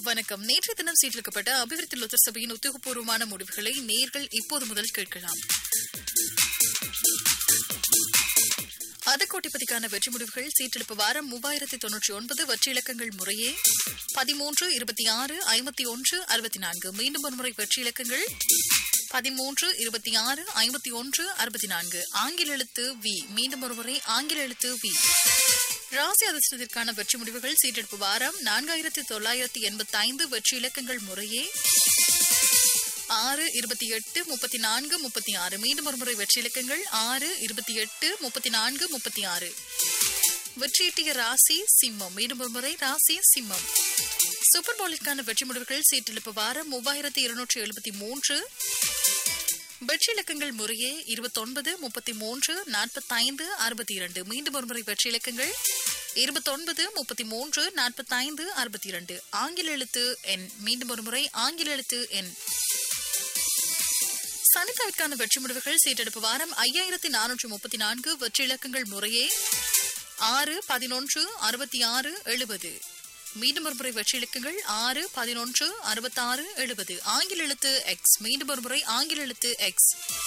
வணக்கம் நேற்று தினம் சீர்திருக்கப்பட்ட அபிவிருத்தி லொத்தர் சபையின் உத்தியோகபூர்வமான முடிவுகளை நேர்கள் இப்போது முதல் கேட்கலாம் அதக்கோட்டிப்பதிக்கான வெற்றி முடிவுகள் சீட்டெழுப்பு வாரம் மூவாயிரத்தி தொன்னூற்றி ஒன்பது வெற்றி இலக்கங்கள் முறையே பதிமூன்று இருபத்தி ஆறு ஐம்பத்தி ஒன்று அறுபத்தி நான்கு மீண்டும் ஒருமுறை வெற்றி இலக்கங்கள் பதிமூன்று இருபத்தி ஆறு ஐம்பத்தி ஒன்று அறுபத்தி நான்கு ஆங்கில எழுத்து வி மீண்டும் ஒருமுறை ஆங்கில எழுத்து வி ராசி அதிர்ஷ்டத்திற்கான வெற்றி முடிவுகள் சீட்டெடுப்பு வாரம் நான்காயிரத்தி தொள்ளாயிரத்தி எண்பத்தி ஐந்து வெற்றி இலக்கங்கள் முறையே ஆறு இருபத்தி எட்டு முப்பத்தி நான்கு முப்பத்தி ஆறு மீண்டும் ஒருமுறை வெற்றி இலக்கங்கள் ஆறு இருபத்தி எட்டு முப்பத்தி நான்கு முப்பத்தி ஆறு வெற்றியீட்டிய ராசி சிம்மம் மீண்டும் ஒருமுறை ராசி சிம்மம் சூப்பர் பவுலிற்கான வெற்றி முடிவுகள் சீட்டெழுப்பு வாரம் மூவாயிரத்தி இருநூற்றி எழுபத்தி மூன்று வெற்றி இலக்கங்கள் முறையே இருபத்தொன்பது முப்பத்தி மூன்று நாற்பத்தைந்து அறுபத்தி இரண்டு மீண்டும் ஒருமுறை வெற்றி இலக்கங்கள் இருபத்தொன்பது முப்பத்தி மூன்று நாற்பத்தைந்து அறுபத்தி இரண்டு ஆங்கில எழுத்து எண் மீண்டும் ஒருமுறை ஆங்கில எழுத்து எண் சனிதாவிற்கான வெற்றி முடிவுகள் சீட்டெடுப்பு வாரம் ஐயாயிரத்தி நானூற்றி முப்பத்தி நான்கு வெற்றி இலக்கங்கள் முறையே ஆறு பதினொன்று அறுபத்தி ஆறு எழுபது மீண்டும் ஒருமுறை வெற்றி இலக்கங்கள் ஆறு பதினொன்று அறுபத்தாறு எழுபது ஆங்கில எழுத்து எக்ஸ் மீண்டும் ஒருமுறை ஆங்கில எழுத்து எக்ஸ்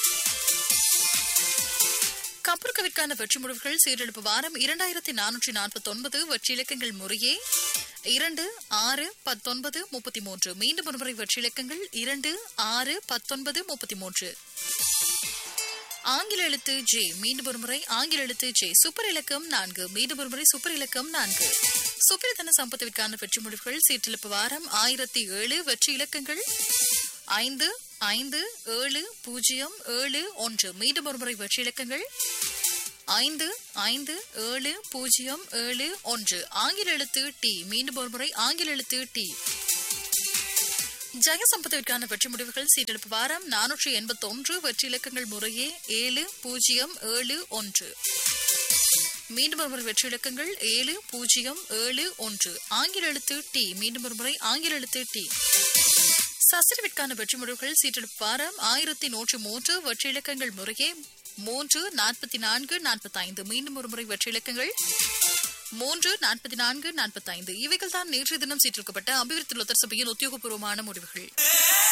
கப்பற்கவிற்கான வெற்றி முடிவுகள் சீரெழுப்பு வாரம் இரண்டாயிரத்தி நானூற்றி நாற்பத்தி ஒன்பது வெற்றி இலக்கங்கள் முறையே இரண்டு ஆறு பத்தொன்பது முப்பத்தி மூன்று மீண்டும் ஒருமுறை வெற்றி இலக்கங்கள் இரண்டு ஆறு பத்தொன்பது முப்பத்தி மூன்று ஆங்கில எழுத்து ஜே மீண்டும் ஒருமுறை ஆங்கில எழுத்து ஜே சூப்பர் இலக்கம் நான்கு மீண்டும் ஒருமுறை சூப்பர் இலக்கம் நான்கு சுப்பிரதன சம்பத்துவிற்கான வெற்றி முடிவுகள் சீட்டிழப்பு வாரம் ஆயிரத்தி ஏழு வெற்றி இலக்கங்கள் ஐந்து ஐந்து ஏழு பூஜ்ஜியம் ஏழு ஒன்று மீண்டும் ஒருமுறை வெற்றி இலக்கங்கள் ஐந்து ஐந்து ஏழு பூஜ்ஜியம் ஏழு ஒன்று ஆங்கில எழுத்து டி மீண்டும் ஒருமுறை ஆங்கில எழுத்து டி ஜெயசம்பதவிற்கான வெற்றி முடிவுகள் சீட்டெடுப்பு வாரம் நானூற்றி எண்பத்தி ஒன்று வெற்றி இலக்கங்கள் முறையே ஏழு பூஜ்ஜியம் ஏழு ஒன்று மீண்டும் ஒருமுறை வெற்றி இலக்கங்கள் ஏழு பூஜ்ஜியம் ஏழு ஒன்று ஆங்கில எழுத்து டி மீண்டும் ஒருமுறை ஆங்கில எழுத்து டி சசிரவிற்கான வெற்றி முடிவுகள் சீட்டெடுப்பு வாரம் ஆயிரத்தி நூற்றி மூன்று வெற்றி இலக்கங்கள் முறையே மூன்று நாற்பத்தி நான்கு நாற்பத்தி ஐந்து மீண்டும் ஒருமுறை வெற்றி இலக்கங்கள் மூன்று நாற்பத்தி நான்கு நாற்பத்தி ஐந்து இவைகள் தான் நேற்றைய தினம் சீட்டிருக்கப்பட்ட அபிவிருத்தி லொத்தர் சபையின் உத்தியோகபூர்வமான முடிவுகள்